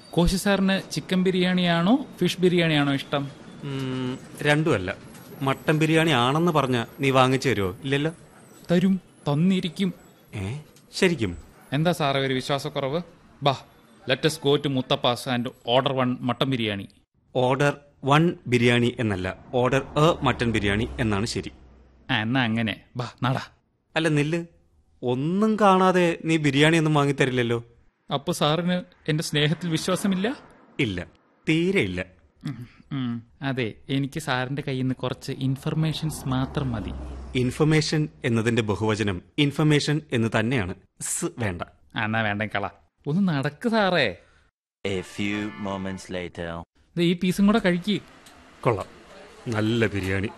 കോശി സാറിന് chicken ബിരിയാണിയാണോ fish ബിരിയാണിയാണോ ഇഷ്ടം ഉം, രണ്ടുമല്ല മട്ടൻ ബിരിയാണി ആണെന്ന് പറഞ്ഞ നീ വാങ്ങിച്ചു തരുമോ ഇല്ലല്ലോ തരും തന്നിരിക്കും ഏ ശരിക്കും എന്താ സാറേ ഒരു വിശ്വാസക്കുറവ് ബാ let's go to Muthappa's and order one mutton biryani order one biryani എന്നല്ല ഓർഡർ എ മട്ടൻ ബിരിയാണി എന്നാണ് ശരി ആ എന്നാ അങ്ങനെ ബാ നടാ അല്ല നില്ല് ഒന്നും കാണാതെ നീ ബിരിയാണി ഒന്നും വാങ്ങിത്തരില്ലല്ലോ അപ്പൊ സാറിന് എന്റെ സ്നേഹത്തിൽ വിശ്വാസമില്ല ഇല്ല തീരെ ഇല്ല ഉം, ഉം. അതെ എനിക്ക് സാറിന്റെ കയ്യിൽ നിന്ന് കുറച്ച് ഇൻഫർമേഷൻസ് മാത്രം മതി ഇൻഫർമേഷൻ എന്നതിന്റെ ബഹുവചനം ഇൻഫർമേഷൻ എന്ന് തന്നെയാണ് സ് വേണ്ട ആ, എന്നാ വേണ്ട കള ഒന്ന് നടക്ക് സാറേ A few moments later. ഇത് ഈ പീസും കൂടെ കഴിക്ക് കൊള്ളാം നല്ല ബിരിയാണി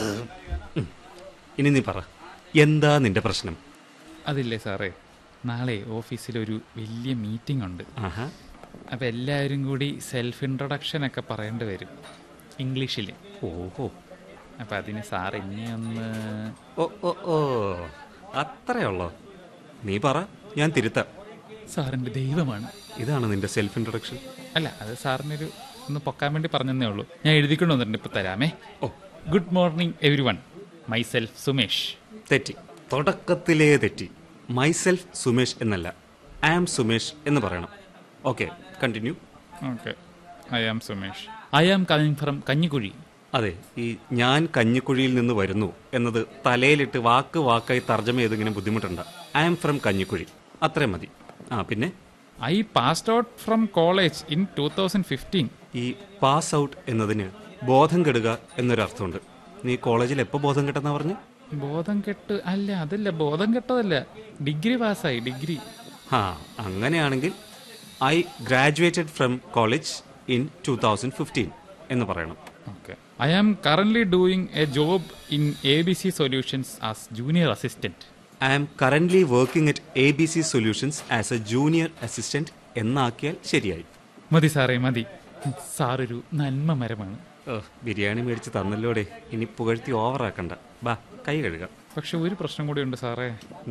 ഉം. ഇനി നീ പറ എന്താ നിന്റെ പ്രശ്നം അതില്ലേ സാറേ നാളെ ഓഫീസിലൊരു വലിയ മീറ്റിംഗ് ഉണ്ട് ആഹാ അപ്പം എല്ലാവരും കൂടി സെൽഫ് ഇൻട്രൊഡക്ഷൻ ഒക്കെ പറയേണ്ടി വരും ഇംഗ്ലീഷിൽ ഓഹോ അപ്പം അതിന് സാർ എന്നെ ഒന്ന് ഓ ഓ ഓ അത്രയുള്ളോ നീ പറ ഞാൻ തിരുത്താം സാറിൻ്റെ ദൈവമാണ് ഇതാണ് നിന്റെ സെൽഫ് ഇൻട്രൊഡക്ഷൻ അല്ല അത് സാറിനൊരു ഒന്ന് പൊക്കാൻ വേണ്ടി പറഞ്ഞതേ ഉള്ളൂ ഞാൻ എഴുതിക്കൊണ്ട് വന്നിട്ടുണ്ട് ഇപ്പം തരാമേ oh good morning everyone myself Sumesh തെറ്റി തുടക്കത്തിലേ തെറ്റി മൈസെൽഫ് സുമേഷ് എന്നല്ല ഐ ആം സുമേഷ് എന്ന് പറയണം okay continue okay I am Sumesh I am coming from Kanjikuzhi അതെ ഈ ഞാൻ കഞ്ഞിക്കുഴിയിൽ നിന്ന് വരുന്നു എന്നത് തലയിലിട്ട് വാക്ക് വാക്കായി തർജ്ജമ ചെയ്തിങ്ങനെ ബുദ്ധിമുട്ടുണ്ട് ഐ ആം ഫ്രം കഞ്ഞിക്കുഴി അത്രയും മതി ആ പിന്നെ I passed out from college in two thousand fifteen ഈ പാസ് ഔട്ട് എന്നതിന് ബോധം കെടുക എന്നൊരർത്ഥമുണ്ട് നീ കോളേജിൽ എപ്പോൾ ബോധം കെട്ടെന്നാ പറഞ്ഞു ബോധം കെട്ട് അല്ല അതല്ല ബോധം കെട്ടതല്ല ഡിഗ്രി പാസ്സായി ഡിഗ്രി ആ അങ്ങനെയാണെങ്കിൽ I graduated from college in two thousand fifteen എന്ന് പറയണം okay I am current doing a job in A B C solutions as junior assistant I am currently working at A B C solutions as a junior assistant എന്നാക്കിയാൽ ശരിയായി മതി സാറേ മതി സാറൊരു നന്മ മരമാണ് ഓ ബിരിയാണി മേടിച്ച് തന്നല്ലോടെ ഇനി പുകഴ്ത്തി ഓവറാക്കണ്ട ബാ കൈ കഴുകാം പക്ഷെ ഒരു പ്രശ്നം കൂടി ഉണ്ട് സാറേ